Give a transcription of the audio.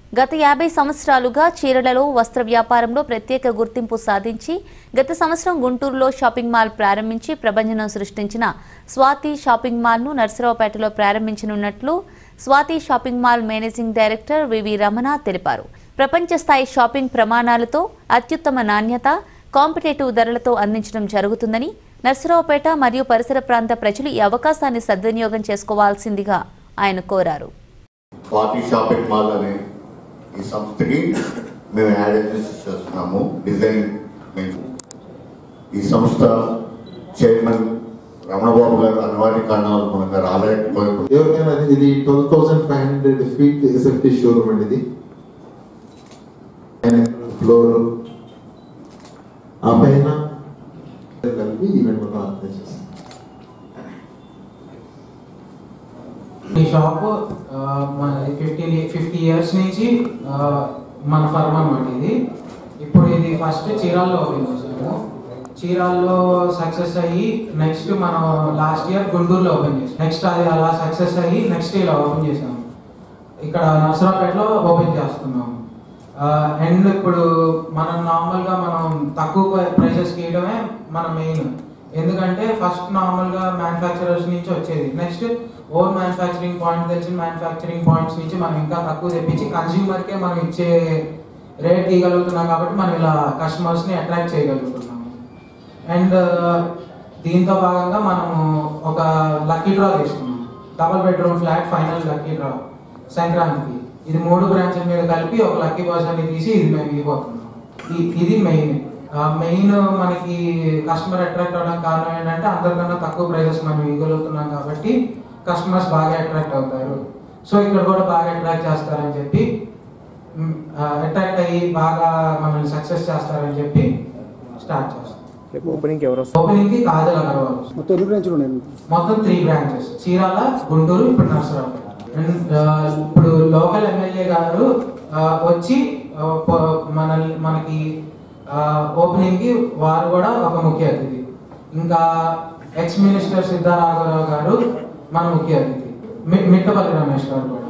గత యాభై సంవత్సరాలుగా చీరలలో వస్త్ర వ్యాపారంలో ప్రత్యేక గుర్తింపు సాధించి గత సంవత్సరం గుంటూరులో షాపింగ్ మాల్ ప్రారంభించి ప్రభంజనం సృష్టించిన స్వాతి షాపింగ్ మాల్ను నర్సరావుపేటలో ప్రారంభించనున్నట్లు Swathi shopping mall managing director V V Ramana తెలిపారు ప్రపంచ స్థాయి షాపింగ్ ప్రమాణాలతో అత్యుత్తమ నాణ్యత కాంపిటేటివ్ ధరలతో అందించడం జరుగుతుందని నర్సరావుపేట మరియు పరిసర ప్రాంత ప్రజలు ఈ అవకాశాన్ని సద్వినియోగం చేసుకోవాల్సిందిగా ఆయన కోరారు స్వాతి షాపింగ్ మాల్ అనే ఈ సంస్థకి మేము యాడ్ అడ్మినిస్ట్రేట్ చేస్తున్నాము డిజైన్ మేము ఈ సంస్థ చైర్మన్ రమణబాబు గారు అనివార్య కారణాల మూలంగా రాలేకపోయి ఎవరికైనా ఇది twelve thousand five hundred feet SFT showroom అండి ఇది ఫ్లోర్ ఆ పైన కలిపి ఈవెంట్ మొత్తం ఆర్గనైజ్ చేస్తాం ఈ షాప్ మనది ఫిఫ్టీ ఫిఫ్టీ ఇయర్స్ నుంచి ఆ, మన ఫర్మ్ అనమాట ఇది ఇప్పుడు ఇది ఫస్ట్ చీరాల్లో ఓపెన్ చేసాము చీరాల్లో సక్సెస్ అయ్యి నెక్స్ట్ మనం లాస్ట్ ఇయర్ గుంటూరులో ఓపెన్ చేసాం నెక్స్ట్ అది అలా సక్సెస్ అయ్యి నెక్స్ట్ ఇలా ఓపెన్ చేసాము ఇక్కడ నర్సరాపేటలో ఓపెన్ చేస్తున్నాము అండ్ ఇప్పుడు మనం నార్మల్గా మనం తక్కువ ప్రైసెస్కి ఇవ్వడమే మన మెయిన్ ఎందుకంటే ఫస్ట్ నార్మల్గా మ్యానుఫ్యాక్చరర్స్ నుంచి వచ్చేది నెక్స్ట్ ఓన్ మ్యానుఫ్యాక్చరింగ్ పాయింట్ తెచ్చిన మ్యానుఫ్యాక్చరింగ్ పాయింట్స్ నుంచి మనం ఇంకా తక్కువ తెప్పించి కన్స్యూమర్కే మనం ఇచ్చే రేట్ ఇవ్వగలుగుతున్నాం కాబట్టి మనం ఇలా కస్టమర్స్ని అట్రాక్ట్ చేయగలుగుతున్నాము అండ్ దీంతో భాగంగా మనము ఒక లక్కీ డ్రా తీసుకున్నాం double bedroom flat final lucky draw సంక్రాంతికి ఇది మూడు బ్రాంచ్ల మీద కలిపి ఒక లక్కీ పర్సన్ తీసి ఇది మేము ఇవ్వబోతున్నాం ఈ- ఇది మెయిన్ మెయిన్ మనకి కస్టమర్ అట్రాక్ట్ అవడానికి కారణం ఏంటంటే అందరికన్నా తక్కువ ప్రైజెస్ మనం ఇవ్వగలుగుతున్నాం కాబట్టి కస్టమర్స్ బాగా అట్రాక్ట్ అవుతారు సో ఇక్కడ కూడా బాగా అట్రాక్ట్ చేస్తారని చెప్పి అట్రాక్ట్ అయ్యి బాగా మనల్ని సక్సెస్ చేస్తారని చెప్పి స్టార్ట్ చేస్తాం రేపు ఓపెనింగ్కి ఎవరు వస్తారు ఓపెనింగ్ కి కాజల్ అగర్వాల్ వస్తుంది. మొత్తం ఎన్ని బ్రాంచ్లు ఉన్నాయి మొత్తం త్రీ బ్రాంచెస్ చీరాల గుంటూరు ఇప్పుడు నర్సరావుపేట అండ్ ఆ, ఇప్పుడు లోకల్ ఎమ్మెల్యే గారు ఆ, వచ్చి ఆ, ప- మన మనకి ఓపెనింగ్ కి వారు కూడా ఒక ముఖ్య అతిథి ఇంకా ఎక్స్ మినిస్టర్ సిద్ధారాఘవరావు గారు మన ముఖ్య అతిథి మి- మిట్టపల్లి రమేష్ గారు కూడా